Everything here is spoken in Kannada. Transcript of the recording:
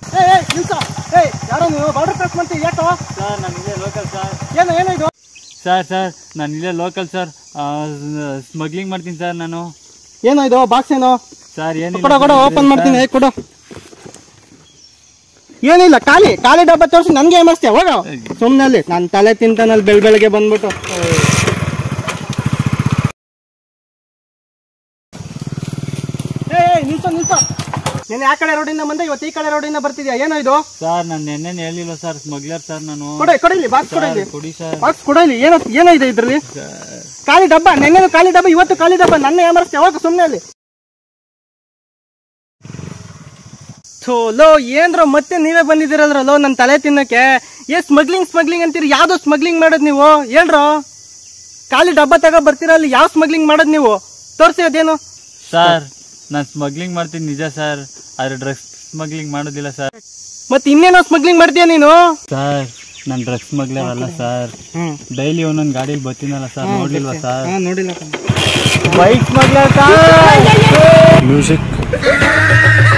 ಏ ಏ ನಿಲ್ಸ ಏ ಯಾರೋ ನೀವು ಬಾರ್ಡರ್ ಕ್ರಾಸ್ ಮಾಡ್ತೀವಿ ಯಾಕೋ ಸರ್ ನಾನು ಇಲ್ಲೇ ಲೋಕಲ್ ಸರ್ ಏನು ಏನು ಇದು ಸರ್ ಸರ್ ನಾನು ಇಲ್ಲೇ ಲೋಕಲ್ ಸರ್ ಸ್ಮಗ್ಲಿಂಗ್ ಮಾಡ್ತೀನಿ ಸರ್ ನಾನು ಏನೋ ಇದು ಬಾಕ್ಸ್ ಏನೋ ಸರ್ ಏನು ಕೊಡ ಕೊಡ ಓಪನ್ ಮಾಡ್ತೀನಿ ಏ ಕೊಡು ಏನಿಲ್ಲ ಖಾಲಿ ಖಾಲಿ ಡಬ್ಬ ತೋರಿಸಿ ನನಗೆ ಏಮರ್ಸ್ತೀಯ ಹೋಗ ಸುಮ್ಮನೆ ಅಲ್ಲಿ ನಾನು ತಲೆ ತಿಂತಾನಲ್ಲಿ ಬೆಳ ಬೆಳಗ್ಗೆ ಬಂದ್ಬಿಟ್ಟು ಏ ಏ, ನಿಲ್ಸು ನಿಲ್ಸು ನೀನು ಆ ಕಡೆ ರೋಡಿಂದ ಬಂದೆ ಇವತ್ತು ಈ ಕಡೆ ರೋಡಿಂದ ಬರ್ತಿದ್ಯಾ ಏನೋ ಇದು ಸರ್ ನಾನು ನೆನ್ನೆ ಹೇಳಿಲ್ಲ ಸರ್ ಸ್ಮಗ್ಲರ್ ಸರ್ ನಾನು ಕೊಡ ಕೊಡಿಲಿ ಬಾಕ್ಸ್ ಕೊಡಿಲಿ ಸರ್, ಕೊಡಿ ಸರ್ ಬಾಕ್ಸ್ ಕೊಡಿಲಿ ಏನೋ ಏನೋ ಇದೆ ಇದ್ರಲ್ಲಿ ಖಾಲಿ ಡಬ್ಬ ನೆನ್ನೆದು ಖಾಲಿ ಡಬ್ಬ ಇವತ್ತು ಖಾಲಿ ಡಬ್ಬ ನನ್ನ ಏಮರ್ಸ್ತೀಯ ಯಾವಾಗ ಸುಮ್ಮನೆ ಅಲ್ಲಿ ಥೋ ಲೋ ಏನ್ರೋ ಮತ್ತೆ ನೀವೇ ಬಂದಿದ್ದೀರಲ್ರಲ್ಲೋ ನನ್ನ ತಲೆ ತಿನ್ನಕ್ಕೆ ಏ ಸ್ಮಗ್ಲಿಂಗ್ ಸ್ಮಗ್ಲಿಂಗ್ ಅಂತೀರಿ ಯಾವ್ದು ಸ್ಮಗ್ಲಿಂಗ್ ಮಾಡೋದು ನೀವು ಹೇಳ್ರೋ ಖಾಲಿ ಡಬ್ಬ ತಗೋ ಬರ್ತೀರಾ ಅಲ್ಲಿ ಯಾವ ಸ್ಮಗ್ಲಿಂಗ್ ಮಾಡೋದು ನೀವು ತೋರಿಸಿ ಅದೇನು ಸರ್ ನಾನು ಸ್ಮಗ್ಲಿಂಗ್ ಮಾಡ್ತೀನಿ ನಿಜ ಸರ್ ಆದ್ರೆ ಡ್ರಗ್ಸ್ ಸ್ಮಗ್ಲಿಂಗ್ ಮಾಡೋದಿಲ್ಲ ಸರ್ ಮತ್ತೆ ಇನ್ನೇನೋ ಸ್ಮಗ್ಲಿಂಗ್ ಮಾಡ್ತೀಯ ನೀನು ಸರ್ ನಾನು ಡ್ರಗ್ಸ್ ಸ್ಮಗ್ಲರ್ ಅಲ್ಲ ಸರ್ ಡೈಲಿ ಒಂದೊಂದು ಗಾಡೀಲಿ ಬರ್ತೀನಲ್ಲ ಸರ್ ನೋಡ್ಲಿಲ್ವಾ ಸರ್ ನೋಡಿಲ್ಲ ಬೈಕ್ ಸ್ಮಗ್ಲರ್ ಸರ್ music